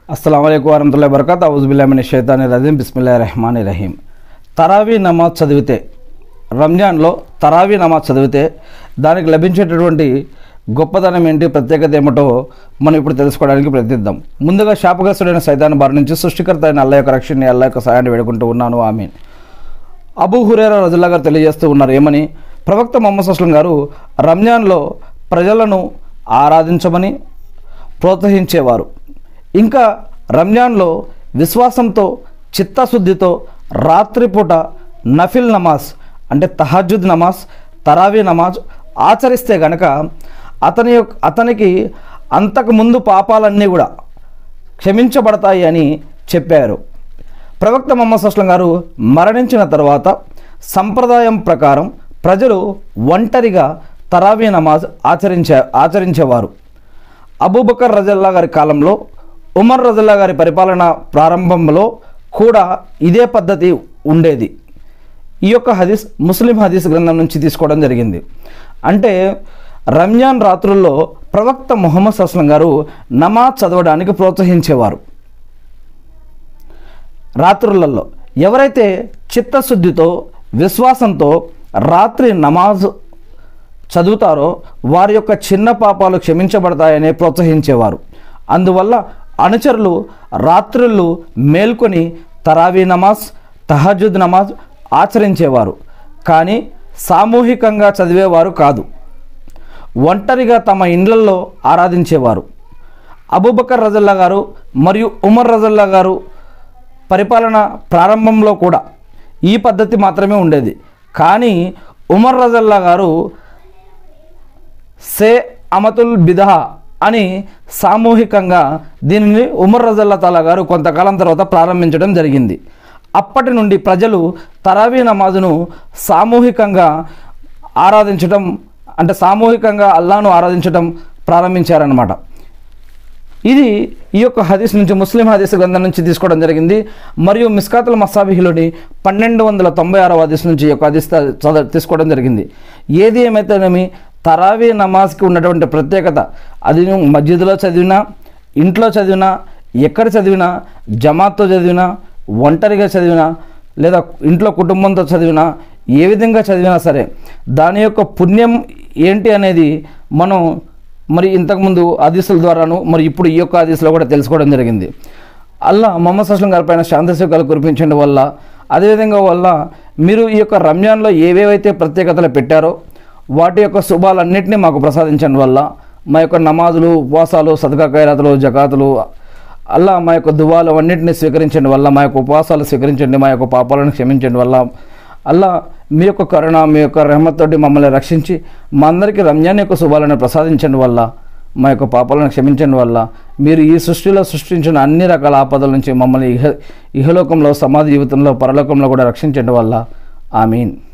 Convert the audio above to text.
అస్సలం అయికు వరహతుల్లా బరకత్ అవుజుబిల్లామిని షైతాని రజీం బిస్మిల్లా రెహమాన్ రహీం తరావీ నమాజ్ చదివితే రంజాన్లో తరావీ నమాజ్ చదివితే దానికి లభించేటటువంటి గొప్పదనం ఏంటి ప్రత్యేకత ఏమిటో మనం ఇప్పుడు తెలుసుకోవడానికి ప్రయత్నిద్దాం ముందుగా శాపగ్రస్తుడైన సైతాన్ బారి నుంచి సృష్టికర్త అయిన అల్ల యొక్క రక్షణని అల్ల యొక్క సహాయాన్ని వేడుకుంటూ ఉన్నాను ఆమీన్ అబూ హురేరా రజుల్లా గారు తెలియజేస్తూ ఉన్నారు ఏమని ప్రవక్త మొహమ్మద్ అస్లం గారు రంజాన్లో ప్రజలను ఆరాధించమని ప్రోత్సహించేవారు ఇంకా రంజాన్లో విశ్వాసంతో చిత్తశుద్ధితో రాత్రిపూట నఫిల్ నమాజ్ అంటే తహజుద్ నమాజ్ తరావీ నమాజ్ ఆచరిస్తే గనక అతని యొక్క అతనికి అంతకుముందు పాపాలన్నీ కూడా క్షమించబడతాయి అని చెప్పారు ప్రవక్త మొహమ్మద్ అస్లం గారు మరణించిన తర్వాత సంప్రదాయం ప్రకారం ప్రజలు ఒంటరిగా తరావీ నమాజ్ ఆచరించే ఆచరించేవారు అబూబకర్ రజల్లా గారి కాలంలో ఉమర్ రజల్లా గారి పరిపాలన ప్రారంభంలో కూడా ఇదే పద్ధతి ఉండేది ఈ యొక్క హదీస్ ముస్లిం హదీస్ గ్రంథం నుంచి తీసుకోవడం జరిగింది అంటే రంజాన్ రాత్రుల్లో ప్రవక్త ముహమ్మద్ అస్లం గారు నమాజ్ చదవడానికి ప్రోత్సహించేవారు రాత్రులలో ఎవరైతే చిత్తశుద్ధితో విశ్వాసంతో రాత్రి నమాజ్ చదువుతారో వారి యొక్క చిన్న పాపాలు క్షమించబడతాయని ప్రోత్సహించేవారు అందువల్ల అనుచరులు రాత్రులు మేల్కొని తరావీ నమాజ్ తహజుద్ నమాజ్ ఆచరించేవారు కానీ సామూహికంగా చదివేవారు కాదు ఒంటరిగా తమ ఇండ్లల్లో ఆరాధించేవారు అబూబకర్ రజల్లా గారు మరియు ఉమర్ రజల్లా గారు పరిపాలన ప్రారంభంలో కూడా ఈ పద్ధతి మాత్రమే ఉండేది కానీ ఉమర్ రజల్లా గారు సే అమతుల్ బిదహా అని సామూహికంగా దీనిని ఉమర్ రజల్లా తాలా గారు కొంతకాలం తర్వాత ప్రారంభించడం జరిగింది అప్పటి నుండి ప్రజలు తరావీ నమాజును సామూహికంగా ఆరాధించడం అంటే సామూహికంగా అల్లాను ఆరాధించడం ప్రారంభించారన్నమాట ఇది ఈ యొక్క హదీస్ నుంచి ముస్లిం హదీస్ గ్రంథం నుంచి తీసుకోవడం జరిగింది మరియు మిస్కాతుల్ మసాబిహిలోని పన్నెండు వందల తొంభై ఆరవ హదీస్ నుంచి ఈ యొక్క హదీస్ చద తీసుకోవడం జరిగింది ఏది ఏమైతేనేమి తరావీ నమాజ్కి ఉన్నటువంటి ప్రత్యేకత అది నువ్వు మస్జిద్లో చదివినా ఇంట్లో చదివినా ఎక్కడ చదివినా జమాత్తో చదివినా ఒంటరిగా చదివినా లేదా ఇంట్లో కుటుంబంతో చదివినా ఏ విధంగా చదివినా సరే దాని యొక్క పుణ్యం ఏంటి అనేది మనం మరి ఇంతకుముందు ఆదేశాల ద్వారాను మరి ఇప్పుడు ఈ యొక్క ఆదేశాలు కూడా తెలుసుకోవడం జరిగింది అల్లా మొహమ్మద్ సస్లం గారి పైన శాంతశిఖాలు కురిపించడం వల్ల అదేవిధంగా వల్ల మీరు ఈ యొక్క రంజాన్లో ఏవేవైతే ప్రత్యేకతలు పెట్టారో వాటి యొక్క శుభాలన్నింటినీ మాకు ప్రసాదించడం వల్ల మా యొక్క నమాజులు ఉపవాసాలు సదకా ఖైరాతులు జకాతులు అల్లా మా యొక్క దువాలు అన్నింటినీ స్వీకరించండి వల్ల మా యొక్క ఉపవాసాలు స్వీకరించండి మా యొక్క పాపాలను క్షమించండి వల్ల అల్లా మీ యొక్క కరుణ మీ యొక్క రెహమత్తోటి మమ్మల్ని రక్షించి మా అందరికీ రంజాన్ యొక్క శుభాలను ప్రసాదించండి వల్ల మా యొక్క పాపాలను క్షమించండి వల్ల మీరు ఈ సృష్టిలో సృష్టించిన అన్ని రకాల ఆపదల నుంచి మమ్మల్ని ఇహ ఇహలోకంలో సమాధి జీవితంలో పరలోకంలో కూడా రక్షించండి వల్ల ఆమీన్